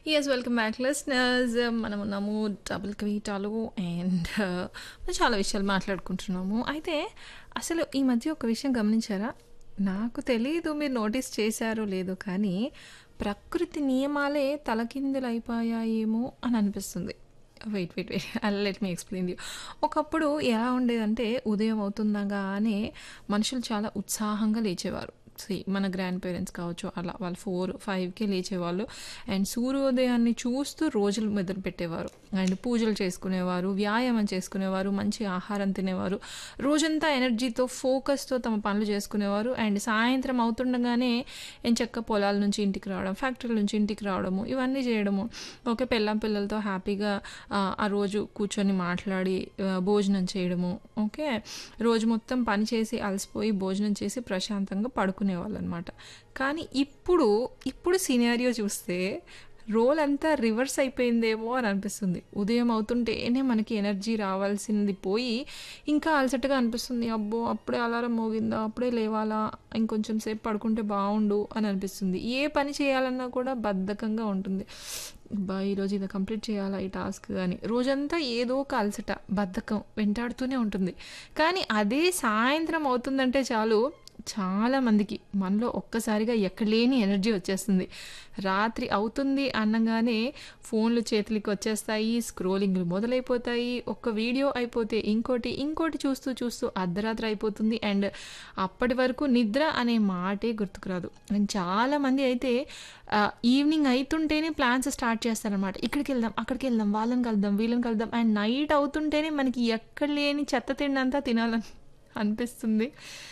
yes welcome back listeners మనం ఉన్నాము double కవిటాలు and మనం చాలా విషయాలు మాట్లాడుకుంటున్నాము అయితే అసలు ఈ మధ్య ఒక విషయం గమనించారా నాకు తెలియదు మీరు నోటీస్ చేశారో లేదో కానీ ప్రకృతి నియమాలే తలకిందులైపోయాయేమో అని అనిపిస్తుంది వెయిట్ వెయిట్ వెయిట్ అలా లెట్ మీ ఎక్స్ప్లెయిన్ యూ ఒకప్పుడు ఎలా ఉండేదంటే ఉదయం అవుతుండగానే మనుషులు చాలా ఉత్సాహంగా లేచేవారు సి మన గ్రాండ్ పేరెంట్స్ కావచ్చు అలా వాళ్ళు ఫోర్ ఫైవ్కి లేచేవాళ్ళు అండ్ సూర్యోదయాన్ని చూస్తూ రోజులు మొదలు పెట్టేవారు అండ్ పూజలు చేసుకునేవారు వ్యాయామం చేసుకునేవారు మంచి ఆహారం తినేవారు రోజంతా ఎనర్జీతో ఫోకస్తో తమ పనులు చేసుకునేవారు అండ్ సాయంత్రం అవుతుండగానే ఎంచక్క పొలాల నుంచి ఇంటికి రావడం ఫ్యాక్టరీల నుంచి ఇంటికి రావడము ఇవన్నీ చేయడము ఓకే పెళ్ళం పిల్లలతో హ్యాపీగా ఆ, ఆ రోజు కూర్చొని మాట్లాడి ఆ, భోజనం చేయడము ఓకే రోజు మొత్తం పని చేసి అలసిపోయి భోజనం చేసి ప్రశాంతంగా పడుకునేవాళ్ళు అనమాట కానీ ఇప్పుడు ఇప్పుడు సినారియో చూస్తే రోల్ అంతా రివర్స్ అయిపోయిందేమో అని అనిపిస్తుంది ఉదయం అవుతుంటేనే మనకి ఎనర్జీ రావాల్సింది పోయి ఇంకా అలసటగా అనిపిస్తుంది అబ్బో అప్పుడే అలారం మోగిందా అప్పుడే లేవాలా ఇంకొంచెం సేపు పడుకుంటే బాగుండు అని అనిపిస్తుంది ఏ పని చేయాలన్నా కూడా బద్ధకంగా ఉంటుంది బా ఈరోజు ఇది కంప్లీట్ చేయాలా ఈ టాస్క్ కానీ రోజంతా ఏదో ఒక అలసట బద్ధకం వెంటాడుతూనే ఉంటుంది కానీ అదే సాయంత్రం అవుతుందంటే చాలు చాలా మందికి మనలో ఒక్కసారిగా ఎక్కడలేని ఎనర్జీ వచ్చేస్తుంది రాత్రి అవుతుంది అనగానే ఫోన్లు చేతులకి వచ్చేస్తాయి స్క్రోలింగ్లు మొదలైపోతాయి ఒక్క వీడియో అయిపోతే ఇంకోటి ఇంకోటి చూస్తూ చూస్తూ అర్ధరాత్రి అయిపోతుంది అండ్ అప్పటి వరకు నిద్ర అనే మాటే గుర్తుకురాదు అండ్ చాలామంది అయితే ఆ, ఈవినింగ్ అవుతుంటేనే ప్లాన్స్ స్టార్ట్ చేస్తారనమాట ఇక్కడికి వెళ్దాం అక్కడికి వెళ్దాం వాళ్ళని కలుద్దాం వీళ్ళని కలుద్దాం అండ్ నైట్ అవుతుంటేనే మనకి ఎక్కడ లేని చెత్త తిండంతా తినాలని అనిపిస్తుంది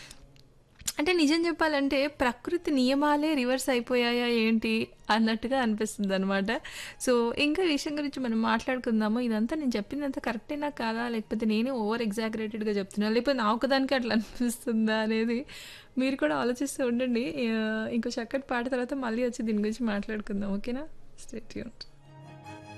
అంటే నిజం చెప్పాలంటే ప్రకృతి నియమాలే రివర్స్ అయిపోయాయా ఏంటి అన్నట్టుగా అనిపిస్తుంది అనమాట సో ఇంకా ఈ విషయం గురించి మనం మాట్లాడుకుందాము ఇదంతా నేను చెప్పిందంతా కరెక్టేనా కాదా లేకపోతే నేనే ఓవర్ ఎగ్జాగరేటెడ్గా చెప్తున్నా లేకపోతే నా ఒకదానికి అట్లా అనిపిస్తుందా అనేది మీరు కూడా ఆలోచిస్తూ ఉండండి ఆ, ఇంకో చక్కటి పాట తర్వాత మళ్ళీ వచ్చి దీని గురించి మాట్లాడుకుందాం ఓకేనా స్టేట్ యూన్